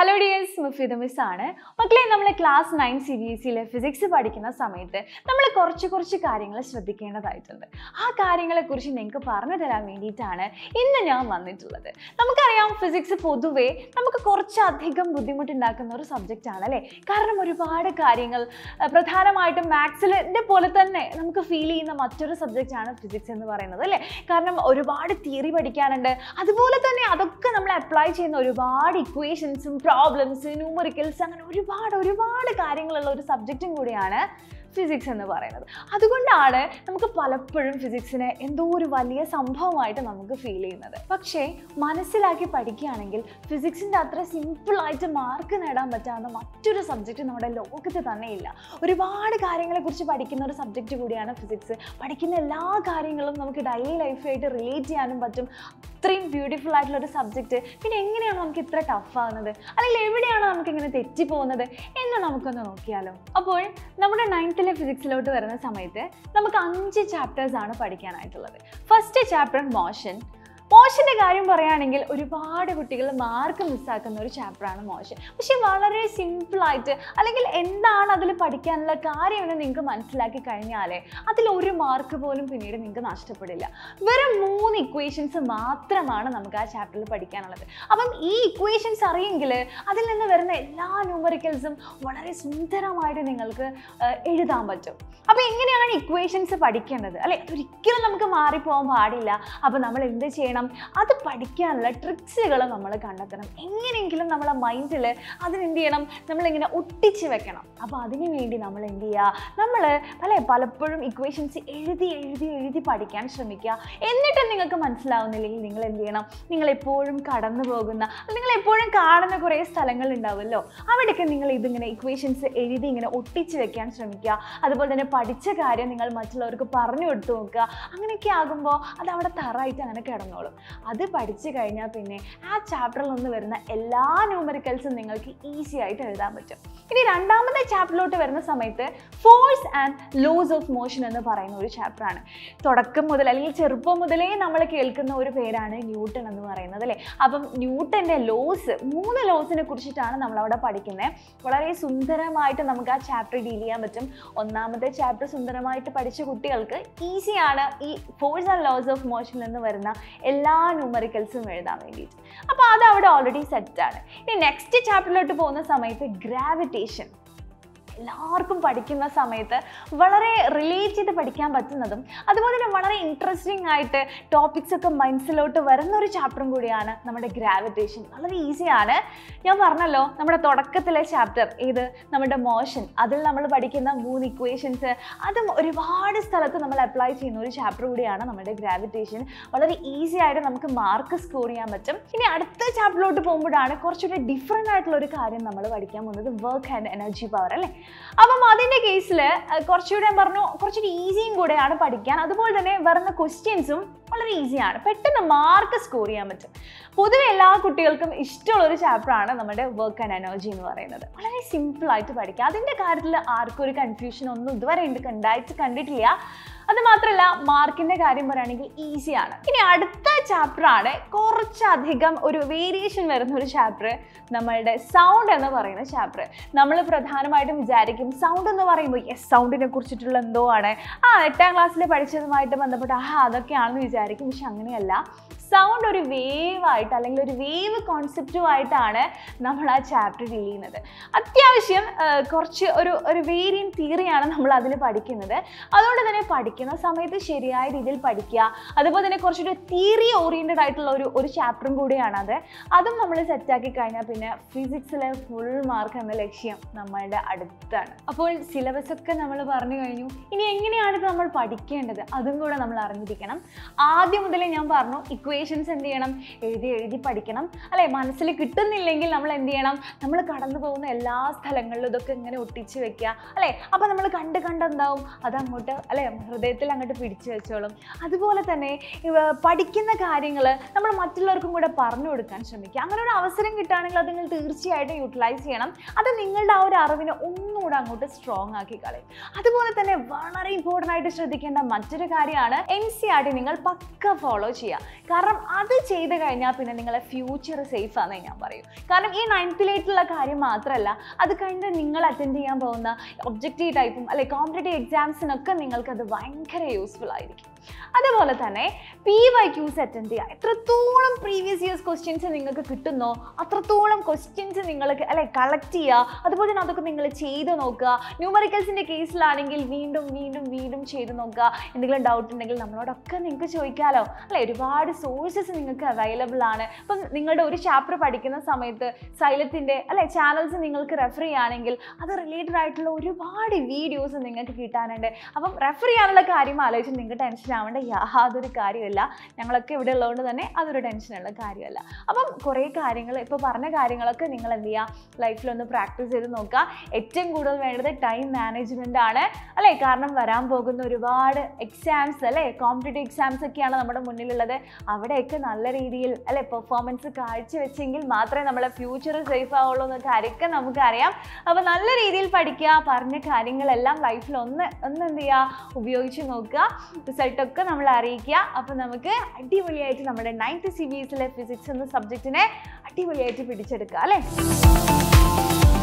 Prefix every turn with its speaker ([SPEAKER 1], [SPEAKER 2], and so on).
[SPEAKER 1] hello dears Mufeeda miss ആണ് മക്കളെ നമ്മൾ ക്ലാസ് നയൻ സി ബി എസ് സിയിലെ ഫിസിക്സ് പഠിക്കുന്ന സമയത്ത് നമ്മൾ കുറച്ച് കുറച്ച് കാര്യങ്ങൾ ശ്രദ്ധിക്കേണ്ടതായിട്ടുണ്ട് ആ കാര്യങ്ങളെക്കുറിച്ച് നിങ്ങൾക്ക് പറഞ്ഞു തരാൻ വേണ്ടിയിട്ടാണ് ഇന്ന് ഞാൻ വന്നിട്ടുള്ളത് നമുക്കറിയാം ഫിസിക്സ് പൊതുവേ നമുക്ക് കുറച്ചധികം ബുദ്ധിമുട്ടുണ്ടാക്കുന്ന ഒരു സബ്ജക്റ്റ് ആണ് അല്ലേ കാരണം ഒരുപാട് കാര്യങ്ങൾ അഹ് പ്രധാനമായിട്ടും മാത്സിലെ പോലെ തന്നെ നമുക്ക് ഫീൽ ചെയ്യുന്ന മറ്റൊരു സബ്ജക്റ്റ് ആണ് ഫിസിക്സ് എന്ന് പറയുന്നത് അല്ലേ കാരണം ഒരുപാട് തിയറി പഠിക്കാനുണ്ട് അതുപോലെ തന്നെ അതൊക്കെ നമ്മൾ അപ്ലൈ ചെയ്യുന്ന ഒരുപാട് ഇക്വേഷൻസും പ്രോബ്ലംസ് ന്യൂമറിക്കൽസ് അങ്ങനെ ഒരുപാട് ഒരുപാട് കാര്യങ്ങളുള്ള ഒരു സബ്ജക്റ്റും കൂടിയാണ് ഫിസിക്സ് എന്ന് പറയുന്നത് അതുകൊണ്ടാണ് നമുക്ക് പലപ്പോഴും ഫിസിക്സിനെ എന്തോ ഒരു വലിയ സംഭവമായിട്ട് നമുക്ക് ഫീൽ ചെയ്യുന്നത് പക്ഷേ മനസ്സിലാക്കി പഠിക്കുകയാണെങ്കിൽ ഫിസിക്സിൻ്റെ അത്ര സിമ്പിളായിട്ട് മാർക്ക് നേടാൻ പറ്റാവുന്ന മറ്റൊരു സബ്ജക്റ്റ് നമ്മുടെ ലോകത്ത് തന്നെ ഇല്ല ഒരുപാട് കാര്യങ്ങളെക്കുറിച്ച് പഠിക്കുന്ന ഒരു സബ്ജക്റ്റ് കൂടിയാണ് ഫിസിക്സ് പഠിക്കുന്ന എല്ലാ കാര്യങ്ങളും നമുക്ക് ഡെയിലി ലൈഫായിട്ട് റിലേറ്റ് ചെയ്യാനും പറ്റും അത്രയും ബ്യൂട്ടിഫുൾ ആയിട്ടുള്ള ഒരു സബ്ജക്റ്റ് പിന്നെ എങ്ങനെയാണ് നമുക്ക് ഇത്ര ടഫ് ആകുന്നത് അല്ലെങ്കിൽ എവിടെയാണ് നമുക്ക് ഇങ്ങനെ തെറ്റിപ്പോകുന്നത് എന്ന് നമുക്കൊന്ന് നോക്കിയാലോ അപ്പോൾ നമ്മുടെ നയൻത്തിലെ ഫിസിക്സിലോട്ട് വരുന്ന സമയത്ത് നമുക്ക് അഞ്ച് ചാപ്റ്റേഴ്സ് ആണ് പഠിക്കാനായിട്ടുള്ളത് ഫസ്റ്റ് ചാപ്റ്റർ മോഷൻ മോഷൻ്റെ കാര്യം പറയുകയാണെങ്കിൽ ഒരുപാട് കുട്ടികൾ മാർക്ക് മിസ്സാക്കുന്ന ഒരു ചാപ്റ്ററാണ് മോഷൻ പക്ഷേ വളരെ സിമ്പിളായിട്ട് അല്ലെങ്കിൽ എന്താണ് അതിൽ പഠിക്കാനുള്ള കാര്യമെന്ന് നിങ്ങൾക്ക് മനസ്സിലാക്കി കഴിഞ്ഞാലേ അതിൽ ഒരു മാർക്ക് പോലും പിന്നീട് നിങ്ങൾക്ക് നഷ്ടപ്പെടില്ല വെറും മൂന്ന് ഇക്വേഷൻസ് മാത്രമാണ് നമുക്ക് ആ ചാപ്റ്ററിൽ പഠിക്കാനുള്ളത് അപ്പം ഈ ഇക്വേഷൻസ് അറിയെങ്കിൽ അതിൽ നിന്ന് വരുന്ന എല്ലാ ന്യൂമറിക്കൽസും വളരെ സുന്ദരമായിട്ട് നിങ്ങൾക്ക് ആ, എഴുതാൻ പറ്റും അപ്പോൾ എങ്ങനെയാണ് ഇക്വേഷൻസ് പഠിക്കേണ്ടത് അല്ലെ അതൊരിക്കലും നമുക്ക് മാറിപ്പോകാൻ പാടില്ല അപ്പോൾ നമ്മൾ എന്ത് ചെയ്യണം അത് പഠിക്കാനുള്ള ട്രിക്സുകൾ നമ്മൾ കണ്ടെത്തണം എങ്ങനെയെങ്കിലും നമ്മളെ മൈൻഡിൽ അതിനെന്ത് ചെയ്യണം നമ്മളിങ്ങനെ ഒട്ടിച്ച് വെക്കണം അപ്പോൾ അതിനു വേണ്ടി നമ്മൾ എന്ത് ചെയ്യുക നമ്മൾ അല്ലെ പലപ്പോഴും ഇക്വേഷൻസ് എഴുതി എഴുതി എഴുതി പഠിക്കാൻ ശ്രമിക്കുക എന്നിട്ടും നിങ്ങൾക്ക് മനസ്സിലാവുന്നില്ലെങ്കിൽ നിങ്ങൾ എന്ത് ചെയ്യണം നിങ്ങൾ എപ്പോഴും കടന്നു പോകുന്ന നിങ്ങൾ എപ്പോഴും കാണുന്ന കുറേ സ്ഥലങ്ങൾ ഉണ്ടാവുമല്ലോ അവിടെയൊക്കെ നിങ്ങൾ ഇതിങ്ങനെ ഇക്വേഷൻസ് എഴുതി ഇങ്ങനെ ഒട്ടിച്ച് വെക്കാൻ ശ്രമിക്കുക അതുപോലെ തന്നെ പഠിച്ച കാര്യം നിങ്ങൾ മറ്റുള്ളവർക്ക് പറഞ്ഞു കൊടുത്തു നോക്കുക അങ്ങനെയൊക്കെ ആകുമ്പോൾ അത് അവിടെ തറായിട്ട് അങ്ങനെ കിടന്നോളും അത് പഠിച്ചു കഴിഞ്ഞാൽ പിന്നെ ആ ചാപ്റ്ററിൽ നിന്ന് വരുന്ന എല്ലാ ന്യൂമറിക്കൽസും നിങ്ങൾക്ക് ഈസി ആയിട്ട് എഴുതാൻ പറ്റും ഇനി രണ്ടാമത്തെ ചാപ്റ്ററിലോട്ട് വരുന്ന സമയത്ത് force and laws of motion എന്ന് പറയുന്ന ഒരു ചാപ്റ്ററാണ് തുടക്കം മുതൽ അല്ലെങ്കിൽ ചെറുപ്പം മുതലേ നമ്മൾ കേൾക്കുന്ന ഒരു പേരാണ് ന്യൂട്ടൺ എന്ന് പറയുന്നത് അല്ലേ അപ്പം ന്യൂട്ടൻ്റെ ലോസ് മൂന്ന് ലോസിനെ കുറിച്ചിട്ടാണ് നമ്മൾ അവിടെ പഠിക്കുന്നത് വളരെ സുന്ദരമായിട്ട് നമുക്ക് ആ ചാപ്റ്റർ ഡീൽ ചെയ്യാൻ പറ്റും ഒന്നാമത്തെ ചാപ്റ്റർ സുന്ദരമായിട്ട് പഠിച്ച കുട്ടികൾക്ക് ഈസിയാണ് ഈ force and laws of motion എന്ന് വരുന്ന എല്ലാ ന്യൂമറിക്കൽസും എഴുതാൻ വേണ്ടിയിട്ട് അപ്പോൾ അത് അവിടെ ഓൾറെഡി സെറ്റാണ് ഇനി നെക്സ്റ്റ് ചാപ്റ്ററിലോട്ട് പോകുന്ന സമയത്ത് ഗ്രാവിറ്റേഷൻ എല്ലാവർക്കും പഠിക്കുന്ന സമയത്ത് വളരെ റിലേറ്റ് ചെയ്ത് പഠിക്കാൻ പറ്റുന്നതും അതുപോലെ തന്നെ വളരെ ഇൻട്രസ്റ്റിംഗ് ആയിട്ട് ടോപ്പിക്സ് ഒക്കെ മനസ്സിലോട്ട് വരുന്ന ഒരു ചാപ്റ്ററും കൂടിയാണ് നമ്മുടെ ഗ്രാവിറ്റേഷൻ വളരെ ഈസിയാണ് ഞാൻ പറഞ്ഞല്ലോ നമ്മുടെ തുടക്കത്തിലെ ചാപ്റ്റർ ഏത് നമ്മുടെ മോഷൻ അതിൽ നമ്മൾ പഠിക്കുന്ന മൂന്ന് ഇക്വേഷൻസ് അതും ഒരുപാട് സ്ഥലത്ത് നമ്മൾ അപ്ലൈ ചെയ്യുന്ന ഒരു ചാപ്റ്റർ കൂടിയാണ് നമ്മുടെ ഗ്രാവിറ്റേഷൻ വളരെ ഈസി ആയിട്ട് നമുക്ക് മാർക്ക് സ്കോർ ചെയ്യാൻ പറ്റും ഇനി അടുത്ത ചാപ്റ്ററിലോട്ട് പോകുമ്പോഴാണ് കുറച്ചുകൂടി ഡിഫറെൻ്റ് ആയിട്ടുള്ള ഒരു കാര്യം നമ്മൾ പഠിക്കാൻ പോകുന്നത് വർക്ക് ആൻഡ് എനർജി പവർ അല്ലേ അപ്പം അതിൻ്റെ കേസിൽ കുറച്ചുകൂടെ ഞാൻ പറഞ്ഞു കുറച്ചുകൂടി ഈസിയും കൂടെയാണ് പഠിക്കാൻ അതുപോലെ തന്നെ വരുന്ന ക്വസ്റ്റ്യൻസും വളരെ ഈസിയാണ് പെട്ടെന്ന് മാർക്ക് സ്കോർ ചെയ്യാൻ പറ്റും പൊതുവെ എല്ലാ കുട്ടികൾക്കും ഇഷ്ടമുള്ള ഒരു ചാപ്റ്ററാണ് നമ്മുടെ വർക്ക് ആൻഡ് എനർജി എന്ന് പറയുന്നത് വളരെ സിമ്പിളായിട്ട് പഠിക്കുക അതിൻ്റെ കാര്യത്തിൽ ആർക്കും ഒരു കൺഫ്യൂഷൻ ഒന്നും ഇതുവരെ ഉണ്ട് ഉണ്ടായിട്ട് കണ്ടിട്ടില്ല അത് മാത്രമല്ല മാർക്കിന്റെ കാര്യം പറയുകയാണെങ്കിൽ ഈസിയാണ് ഇനി അടുത്ത ചാപ്റ്റർ ആണ് കുറച്ചധികം ഒരു വേരിയേഷൻ വരുന്ന ഒരു ചാപ്റ്റർ നമ്മളുടെ സൗണ്ട് എന്ന് പറയുന്ന ചാപ്റ്റർ നമ്മൾ പ്രധാനമായിട്ടും വിചാരിക്കും സൗണ്ട് എന്ന് പറയുമ്പോൾ യെസ് സൗണ്ടിനെ കുറിച്ചിട്ടുള്ള എന്തോ ആണ് ആ എട്ടാം ക്ലാസ്സിൽ പഠിച്ചതുമായിട്ട് ബന്ധപ്പെട്ട് ആ അതൊക്കെയാണെന്ന് വിചാരിക്കും പക്ഷെ അങ്ങനെയല്ല സൗണ്ട് ഒരു വേവ് ആയിട്ട് അല്ലെങ്കിൽ ഒരു വേവ് കോൺസെപ്റ്റുമായിട്ടാണ് നമ്മൾ ആ ചാപ്റ്റർ ഡീൽ ചെയ്യുന്നത് അത്യാവശ്യം ആ, കുറച്ച് ഒരു ഒരു വേരിയൻ തിയറിയാണ് നമ്മൾ അതിൽ പഠിക്കുന്നത് അതുകൊണ്ട് തന്നെ പഠിക്കുന്ന സമയത്ത് ശരിയായ രീതിയിൽ പഠിക്കുക അതുപോലെ തന്നെ കുറച്ചൊരു തിയറി ഓറിയൻറ്റഡ് ആയിട്ടുള്ള ഒരു ഒരു ചാപ്റ്ററും കൂടിയാണ് അത് അതും നമ്മൾ സെറ്റാക്കി കഴിഞ്ഞാൽ പിന്നെ ഫിസിക്സിലെ ഫുൾ മാർക്ക് എന്ന ലക്ഷ്യം നമ്മളുടെ അടുത്താണ് അപ്പോൾ സിലബസ് ഒക്കെ നമ്മൾ പറഞ്ഞു കഴിഞ്ഞു ഇനി എങ്ങനെയാണ് ഇത് നമ്മൾ പഠിക്കേണ്ടത് അതും കൂടെ നമ്മൾ അറിഞ്ഞിരിക്കണം ആദ്യം മുതലേ ഞാൻ പറഞ്ഞു ഇക്വേഷൻസ് എന്ത് ചെയ്യണം എഴുതി എഴുതി പഠിക്കണം അല്ലെ മനസ്സിൽ കിട്ടുന്നില്ലെങ്കിൽ നമ്മൾ എന്ത് ചെയ്യണം നമ്മൾ കടന്നു പോകുന്ന എല്ലാ സ്ഥലങ്ങളിലും ഇതൊക്കെ ഇങ്ങനെ ഒട്ടിച്ച് വെക്കുക അല്ലെ അപ്പോൾ നമ്മൾ കണ്ട് കണ്ട് എന്താവും അത് അങ്ങോട്ട് അല്ലെ ഹൃദയത്തിൽ അങ്ങോട്ട് പിടിച്ചു വെച്ചോളും അതുപോലെ തന്നെ ഇവ പഠിക്കുന്ന കാര്യങ്ങൾ നമ്മൾ മറ്റുള്ളവർക്കും കൂടെ പറഞ്ഞു കൊടുക്കാൻ ശ്രമിക്കുക അങ്ങനെ ഒരു അവസരം കിട്ടുകയാണെങ്കിൽ അത് നിങ്ങൾ തീർച്ചയായിട്ടും യൂട്ടിലൈസ് ചെയ്യണം അത് നിങ്ങളുടെ ആ ഒരു അറിവിനെ ഒന്നുകൂടെ അങ്ങോട്ട് സ്ട്രോങ് ആക്കി കളയും അതുപോലെ തന്നെ വളരെ ഇമ്പോർട്ടൻ്റ് ആയിട്ട് ശ്രദ്ധിക്കേണ്ട മറ്റൊരു കാര്യമാണ് എൻ സി ആർ ടി നിങ്ങൾ പക്ക ഫോളോ ചെയ്യുക കാരണം കാരണം അത് ചെയ്ത് കഴിഞ്ഞാൽ പിന്നെ നിങ്ങളെ ഫ്യൂച്ചർ സേഫ് ആണെന്ന് ഞാൻ പറയും കാരണം ഈ നയൻത്തിലേക്കുള്ള കാര്യം മാത്രമല്ല അത് കഴിഞ്ഞ് നിങ്ങൾ അറ്റൻഡ് ചെയ്യാൻ പോകുന്ന ഒബ്ജക്റ്റീവ് ടൈപ്പും അല്ലെ കോമ്പറ്റേറ്റീവ് എക്സാംസിനൊക്കെ നിങ്ങൾക്കത് ഭയങ്കര യൂസ്ഫുൾ ആയിരിക്കും അതുപോലെ തന്നെ പി വൈ ക്യൂസ് അറ്റൻഡ് ചെയ്യുക എത്രത്തോളം പ്രീവിയസ് ഇയേഴ്സ് ക്വസ്റ്റ്യൻസ് നിങ്ങൾക്ക് കിട്ടുന്നോ അത്രത്തോളം ക്വസ്റ്റ്യൻസ് നിങ്ങൾക്ക് അല്ലെ കളക്ട് ചെയ്യുക അതുപോലെ തന്നെ അതൊക്കെ നിങ്ങൾ ചെയ്ത് നോക്കുക ന്യൂമറിക്കൽസിൻ്റെ കേസിലാണെങ്കിൽ വീണ്ടും വീണ്ടും വീണ്ടും ചെയ്ത് നോക്കുക എന്തെങ്കിലും ഡൗട്ട് ഉണ്ടെങ്കിൽ നമ്മളോടൊക്കെ നിങ്ങൾക്ക് ചോദിക്കാമല്ലോ അല്ലെ ഒരുപാട് സോഴ്സസ് നിങ്ങൾക്ക് അവൈലബിൾ ആണ് അപ്പം നിങ്ങളുടെ ഒരു ചാപ്റ്റർ പഠിക്കുന്ന സമയത്ത് സൈലത്തിൻ്റെ അല്ലെ ചാനൽസ് നിങ്ങൾക്ക് റെഫർ ചെയ്യുകയാണെങ്കിൽ അത് റിലേറ്റഡ് ആയിട്ടുള്ള ഒരുപാട് വീഡിയോസ് നിങ്ങൾക്ക് കിട്ടാനുണ്ട് അപ്പം റെഫർ ചെയ്യാനുള്ള കാര്യം ആലോചിച്ച് നിങ്ങൾക്ക് ടെൻഷൻ ആവേണ്ട യാതൊരു കാര്യമില്ല ഞങ്ങളൊക്കെ ഇവിടെ ഉള്ളതുകൊണ്ട് തന്നെ അതൊരു ടെൻഷനുള്ള കാര്യമല്ല അപ്പം കുറേ കാര്യങ്ങൾ ഇപ്പോൾ പറഞ്ഞ കാര്യങ്ങളൊക്കെ നിങ്ങൾ എന്ത് ചെയ്യുക ലൈഫിലൊന്ന് പ്രാക്ടീസ് ചെയ്ത് നോക്കുക ഏറ്റവും കൂടുതൽ വേണ്ടത് ടൈം മാനേജ്മെൻ്റ് ആണ് അല്ലേ കാരണം വരാൻ പോകുന്ന ഒരുപാട് എക്സാംസ് അല്ലേ കോമ്പറ്റേറ്റീവ് എക്സാംസ് ഒക്കെയാണ് നമ്മുടെ മുന്നിലുള്ളത് അവിടെയൊക്കെ നല്ല രീതിയിൽ അല്ലെ പെർഫോമൻസ് കാഴ്ചവെച്ചെങ്കിൽ മാത്രമേ നമ്മളെ ഫ്യൂച്ചർ സേഫ് ആവുള്ളൂ എന്ന കാര്യമൊക്കെ നമുക്കറിയാം അപ്പോൾ നല്ല രീതിയിൽ പഠിക്കുക പറഞ്ഞ കാര്യങ്ങളെല്ലാം ലൈഫിൽ ഒന്ന് ഒന്ന് എന്ത് ചെയ്യുക ഉപയോഗിച്ച് നോക്കുക റിസൾട്ടൊക്കെ നമ്മൾ അറിയിക്കുക അപ്പോൾ നമുക്ക് അടിപൊളിയായിട്ട് നമ്മുടെ നയൻത്ത് സി ബി എസിലെ ഫിസിക്സ് എന്ന സബ്ജക്റ്റിനെ അടിപൊളിയായിട്ട് പിടിച്ചെടുക്കുക അല്ലേ